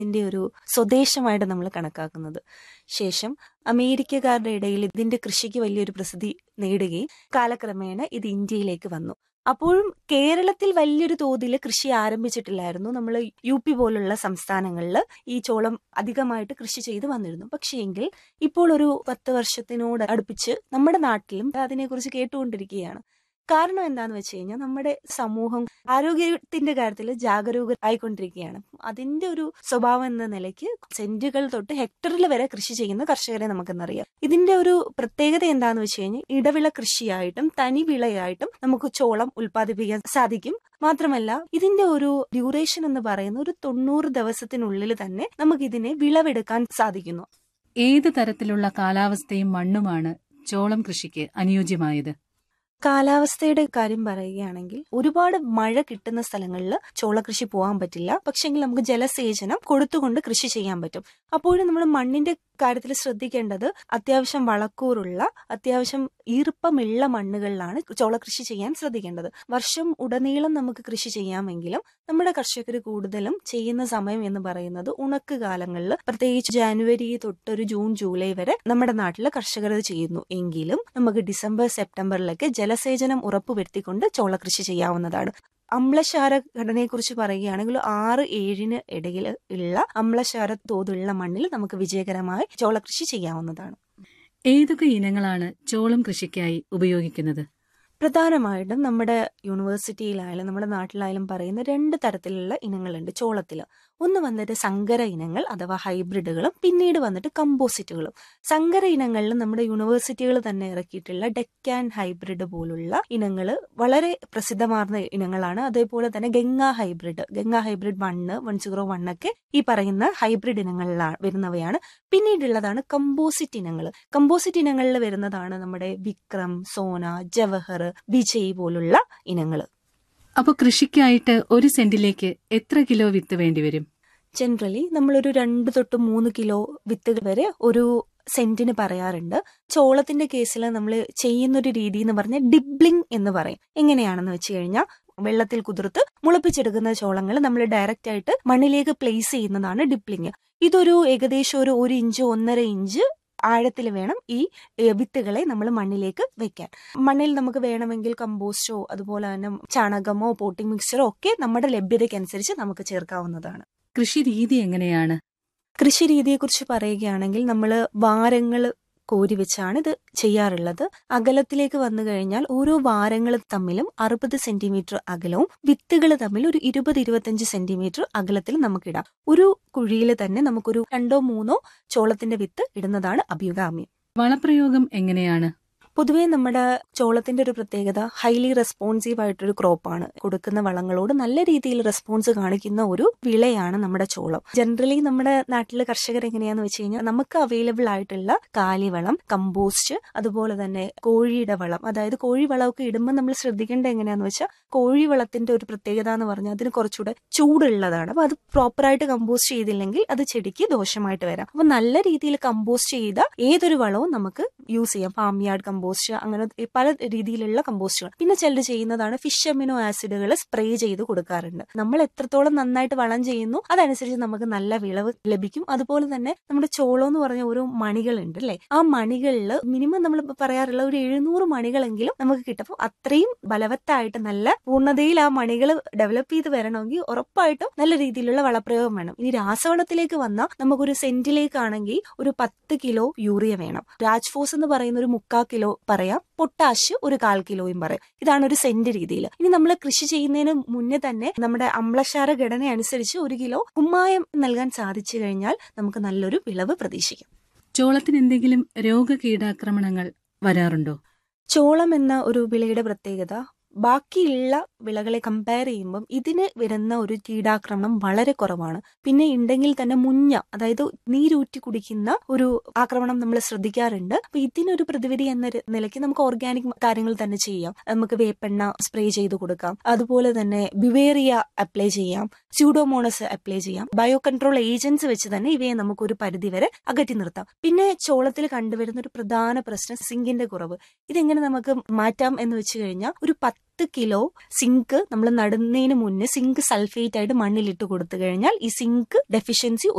ഇതിന്റെ ഒരു സ്വദേശമായിട്ട് നമ്മൾ കണക്കാക്കുന്നത് ശേഷം അമേരിക്കക്കാരുടെ ഇടയിൽ ഇതിന്റെ കൃഷിക്ക് വലിയൊരു പ്രസിദ്ധി നേടുകയും കാലക്രമേണ ഇത് ഇന്ത്യയിലേക്ക് വന്നു അപ്പോഴും കേരളത്തിൽ വലിയൊരു തോതിൽ കൃഷി ആരംഭിച്ചിട്ടില്ലായിരുന്നു നമ്മൾ യു പി പോലുള്ള സംസ്ഥാനങ്ങളിൽ ഈ ചോളം അധികമായിട്ട് കൃഷി ചെയ്ത് വന്നിരുന്നു പക്ഷേ എങ്കിൽ ഇപ്പോൾ ഒരു പത്ത് വർഷത്തിനോട് അടുപ്പിച്ച് നമ്മുടെ നാട്ടിലും അതിനെക്കുറിച്ച് കേട്ടുകൊണ്ടിരിക്കുകയാണ് കാരണം എന്താന്ന് വെച്ച് കഴിഞ്ഞാൽ നമ്മുടെ സമൂഹം ആരോഗ്യത്തിന്റെ കാര്യത്തിൽ ജാഗരൂക ആയിക്കൊണ്ടിരിക്കുകയാണ് അതിന്റെ ഒരു സ്വഭാവം എന്ന നിലയ്ക്ക് സെന്റുകൾ തൊട്ട് ഹെക്ടറിൽ വരെ കൃഷി ചെയ്യുന്ന കർഷകരെ നമുക്കെന്നറിയാം ഇതിന്റെ ഒരു പ്രത്യേകത എന്താന്ന് വെച്ച് കഴിഞ്ഞാൽ ഇടവിള കൃഷിയായിട്ടും തനി വിളയായിട്ടും നമുക്ക് ചോളം ഉൽപ്പാദിപ്പിക്കാൻ സാധിക്കും മാത്രമല്ല ഇതിന്റെ ഒരു ഡ്യൂറേഷൻ എന്ന് പറയുന്ന ഒരു തൊണ്ണൂറ് ദിവസത്തിനുള്ളിൽ തന്നെ നമുക്ക് ഇതിനെ വിളവെടുക്കാൻ സാധിക്കുന്നു ഏത് തരത്തിലുള്ള കാലാവസ്ഥയും മണ്ണുമാണ് ചോളം കൃഷിക്ക് അനുയോജ്യമായത് കാലാവസ്ഥയുടെ കാര്യം പറയുകയാണെങ്കിൽ ഒരുപാട് മഴ കിട്ടുന്ന സ്ഥലങ്ങളിൽ ചോളകൃഷി പോകാൻ പറ്റില്ല പക്ഷെങ്കിൽ നമുക്ക് ജലസേചനം കൊടുത്തുകൊണ്ട് കൃഷി ചെയ്യാൻ പറ്റും അപ്പോഴും നമ്മൾ മണ്ണിന്റെ കാര്യത്തിൽ ശ്രദ്ധിക്കേണ്ടത് അത്യാവശ്യം വളക്കൂറുള്ള അത്യാവശ്യം ഈർപ്പമുള്ള മണ്ണുകളിലാണ് ചോളകൃഷി ചെയ്യാൻ ശ്രദ്ധിക്കേണ്ടത് വർഷം ഉടനീളം നമുക്ക് കൃഷി ചെയ്യാമെങ്കിലും നമ്മുടെ കർഷകർ കൂടുതലും ചെയ്യുന്ന സമയം എന്ന് പറയുന്നത് ഉണക്ക് കാലങ്ങളിൽ പ്രത്യേകിച്ച് ജാനുവരി തൊട്ടൊരു ജൂൺ ജൂലൈ വരെ നമ്മുടെ നാട്ടിൽ കർഷകർ ഇത് ചെയ്യുന്നു എങ്കിലും നമുക്ക് ഡിസംബർ സെപ്റ്റംബറിലൊക്കെ ജലസേചനം ഉറപ്പുവരുത്തിക്കൊണ്ട് ചോളകൃഷി ചെയ്യാവുന്നതാണ് അമ്ലക്ഷാര ഘടനയെക്കുറിച്ച് പറയുകയാണെങ്കിൽ ആറ് ഏഴിന് ഇടയിൽ ഉള്ള അമ്ലക്ഷാര തോതുള്ള മണ്ണിൽ നമുക്ക് വിജയകരമായി ചോളകൃഷി ചെയ്യാവുന്നതാണ് ഏതൊക്കെ ഇനങ്ങളാണ് ചോളം കൃഷിക്കായി ഉപയോഗിക്കുന്നത് പ്രധാനമായിട്ടും നമ്മുടെ യൂണിവേഴ്സിറ്റിയിലായാലും നമ്മുടെ നാട്ടിലായാലും പറയുന്ന രണ്ട് തരത്തിലുള്ള ഇനങ്ങളുണ്ട് ചോളത്തിൽ ഒന്ന് വന്നിട്ട് സങ്കര ഇനങ്ങൾ അഥവാ ഹൈബ്രിഡുകളും പിന്നീട് വന്നിട്ട് കമ്പോസിറ്റുകളും സങ്കര ഇനങ്ങളിൽ നമ്മുടെ യൂണിവേഴ്സിറ്റികൾ തന്നെ ഇറക്കിയിട്ടുള്ള ഡെക്കാൻ ഹൈബ്രിഡ് പോലുള്ള ഇനങ്ങൾ വളരെ പ്രസിദ്ധമാർന്ന ഇനങ്ങളാണ് അതേപോലെ തന്നെ Ganga hybrid Ganga hybrid one one zero വണ്ണൊക്കെ ഈ പറയുന്ന ഹൈബ്രിഡ് ഇനങ്ങളിലാണ് വരുന്നവയാണ് പിന്നീടുള്ളതാണ് കമ്പോസിറ്റ് ഇനങ്ങൾ കമ്പോസിറ്റ് ഇനങ്ങളിൽ വരുന്നതാണ് നമ്മുടെ വിക്രം സോന ജവഹർ വിജയ് പോലുള്ള ഇനങ്ങൾ അപ്പോൾ കൃഷിക്കായിട്ട് ഒരു സെന്റിലേക്ക് എത്ര കിലോ വിത്ത് വേണ്ടിവരും ജനറലി നമ്മളൊരു രണ്ട് തൊട്ട് മൂന്ന് കിലോ വിത്തുകൾ വരെ ഒരു സെന്റിന് പറയാറുണ്ട് ചോളത്തിന്റെ കേസിൽ നമ്മൾ ചെയ്യുന്നൊരു രീതി എന്ന് പറഞ്ഞാൽ ഡിബ്ലിംഗ് എന്ന് പറയും എങ്ങനെയാണെന്ന് വെച്ച് കഴിഞ്ഞാൽ വെള്ളത്തിൽ കുതിർത്ത് മുളപ്പിച്ചെടുക്കുന്ന ചോളങ്ങൾ നമ്മൾ ഡയറക്റ്റ് ആയിട്ട് മണ്ണിലേക്ക് പ്ലേസ് ചെയ്യുന്നതാണ് ഡിപ്ലിംഗ് ഇതൊരു ഏകദേശം ഒരു ഒരു ഇഞ്ച് ഒന്നര ഇഞ്ച് ആഴത്തിൽ വേണം ഈ വിത്തുകളെ നമ്മൾ മണ്ണിലേക്ക് വെക്കാൻ മണ്ണിൽ നമുക്ക് വേണമെങ്കിൽ കമ്പോസ്റ്റോ അതുപോലെ തന്നെ ചാണകമോ പോട്ടിംഗ് മിക്സ്ചറോ ഒക്കെ നമ്മുടെ ലഭ്യതയ്ക്കനുസരിച്ച് നമുക്ക് ചേർക്കാവുന്നതാണ് കൃഷി രീതി എങ്ങനെയാണ് കൃഷി രീതിയെക്കുറിച്ച് പറയുകയാണെങ്കിൽ നമ്മൾ വാരങ്ങൾ കോരി വെച്ചാണ് ഇത് ചെയ്യാറുള്ളത് അകലത്തിലേക്ക് വന്നു കഴിഞ്ഞാൽ ഓരോ വാരങ്ങൾ തമ്മിലും അറുപത് സെന്റിമീറ്റർ അകലവും വിത്തുകൾ തമ്മിൽ ഒരു ഇരുപത് ഇരുപത്തഞ്ച് സെന്റിമീറ്റർ അകലത്തിൽ നമുക്കിടാം ഒരു കുഴിയിൽ തന്നെ നമുക്കൊരു രണ്ടോ മൂന്നോ ചോളത്തിന്റെ വിത്ത് ഇടുന്നതാണ് അഭികാമ്യം വളപ്രയോഗം എങ്ങനെയാണ് പൊതുവേ നമ്മുടെ ചോളത്തിന്റെ ഒരു പ്രത്യേകത ഹൈലി റെസ്പോൺസീവ് ആയിട്ടൊരു ക്രോപ്പാണ് കൊടുക്കുന്ന വളങ്ങളോട് നല്ല രീതിയിൽ റെസ്പോൺസ് കാണിക്കുന്ന ഒരു വിളയാണ് നമ്മുടെ ചോളം ജനറലി നമ്മുടെ നാട്ടിലെ കർഷകർ എങ്ങനെയാന്ന് വെച്ച് കഴിഞ്ഞാൽ നമുക്ക് അവൈലബിൾ ആയിട്ടുള്ള കാലിവളം കമ്പോസ്റ്റ് അതുപോലെ തന്നെ കോഴിയുടെ വളം അതായത് കോഴി വളമൊക്കെ ഇടുമ്പോൾ നമ്മൾ ശ്രദ്ധിക്കേണ്ട എങ്ങനെയാന്ന് വെച്ചാൽ കോഴി വളത്തിന്റെ ഒരു പ്രത്യേകത എന്ന് പറഞ്ഞാൽ അതിന് കുറച്ചുകൂടെ ചൂടുള്ളതാണ് അപ്പൊ അത് പ്രോപ്പറായിട്ട് കമ്പോസ്റ്റ് ചെയ്തില്ലെങ്കിൽ അത് ചെടിക്ക് ദോഷമായിട്ട് വരാം അപ്പൊ നല്ല രീതിയിൽ കമ്പോസ്റ്റ് ചെയ്ത ഏതൊരു വളവും നമുക്ക് യൂസ് ചെയ്യാം ഫാം യാർഡ് കമ്പോസ്റ്റ് അങ്ങനെ പല രീതിയിലുള്ള കമ്പോസ്റ്റുകൾ പിന്നെ ചിലർ ചെയ്യുന്നതാണ് ഫിഷ് അമിനോ ആസിഡുകൾ സ്പ്രേ ചെയ്ത് കൊടുക്കാറുണ്ട് നമ്മൾ എത്രത്തോളം നന്നായിട്ട് വളം ചെയ്യുന്നു അതനുസരിച്ച് നമുക്ക് നല്ല വിളവ് ലഭിക്കും അതുപോലെ തന്നെ നമ്മുടെ ചോളം എന്ന് പറഞ്ഞ ഓരോ മണികളുണ്ട് അല്ലെ ആ മണികളിൽ മിനിമം നമ്മൾ പറയാറുള്ള ഒരു എഴുന്നൂറ് മണികളെങ്കിലും നമുക്ക് കിട്ടും അപ്പോൾ അത്രയും ബലവത്തായിട്ട് നല്ല പൂർണ്ണതയിൽ ആ മണികൾ ഡെവലപ്പ് ചെയ്ത് വരണമെങ്കിൽ ഉറപ്പായിട്ടും നല്ല രീതിയിലുള്ള വളപ്രയോഗം വേണം ഇനി രാസവളത്തിലേക്ക് വന്നാൽ നമുക്കൊരു സെന്റിലേക്കാണെങ്കിൽ ഒരു പത്ത് കിലോ യൂറിയ വേണം രാജ്ഫോസ് എന്ന് പറയുന്ന ഒരു മുക്കാൽ കിലോ പറയാം പൊട്ടാഷ് ഒരു കാൽ കിലോയും പറയാം ഇതാണ് ഒരു സെന്റ് രീതിയിൽ ഇനി നമ്മൾ കൃഷി ചെയ്യുന്നതിന് മുന്നേ തന്നെ നമ്മുടെ അമ്ലക്ഷാര ഘടന അനുസരിച്ച് ഒരു കിലോ കുമ്മായം നൽകാൻ സാധിച്ചു കഴിഞ്ഞാൽ നമുക്ക് നല്ലൊരു വിളവ് പ്രതീക്ഷിക്കാം ചോളത്തിന് എന്തെങ്കിലും രോഗകീടാക്രമണങ്ങൾ വരാറുണ്ടോ ചോളം എന്ന ഒരു വിളയുടെ പ്രത്യേകത ബാക്കിയുള്ള വിളകളെ കമ്പയർ ചെയ്യുമ്പം ഇതിന് വരുന്ന ഒരു കീടാക്രമണം വളരെ കുറവാണ് പിന്നെ ഉണ്ടെങ്കിൽ തന്നെ മുഞ്ഞ അതായത് നീരൂറ്റി കുടിക്കുന്ന ഒരു ആക്രമണം നമ്മൾ ശ്രദ്ധിക്കാറുണ്ട് അപ്പൊ ഇതിനൊരു പ്രതിവിധി എന്ന നിലയ്ക്ക് നമുക്ക് ഓർഗാനിക് കാര്യങ്ങൾ തന്നെ ചെയ്യാം നമുക്ക് വേപ്പെണ്ണ സ്പ്രേ ചെയ്ത് കൊടുക്കാം അതുപോലെ തന്നെ ബിവേറിയ അപ്ലൈ ചെയ്യാം സ്യൂഡോമോണസ് അപ്ലൈ ചെയ്യാം ബയോ കൺട്രോൾ ഏജൻസ് വെച്ച് തന്നെ ഇവയെ നമുക്ക് ഒരു പരിധി വരെ അകറ്റി നിർത്താം പിന്നെ ചോളത്തിൽ കണ്ടുവരുന്ന ഒരു പ്രധാന പ്രശ്നം സിങ്കിന്റെ കുറവ് ഇതെങ്ങനെ നമുക്ക് മാറ്റാം എന്ന് വെച്ച് കഴിഞ്ഞാൽ ഒരു പത്ത് പത്ത് കിലോ സിങ്ക് നമ്മൾ നടുന്നതിന് മുന്നേ സിങ്ക് സൾഫേറ്റ് ആയിട്ട് മണ്ണിലിട്ട് കൊടുത്തു കഴിഞ്ഞാൽ ഈ സിങ്ക് ഡെഫിഷ്യൻസി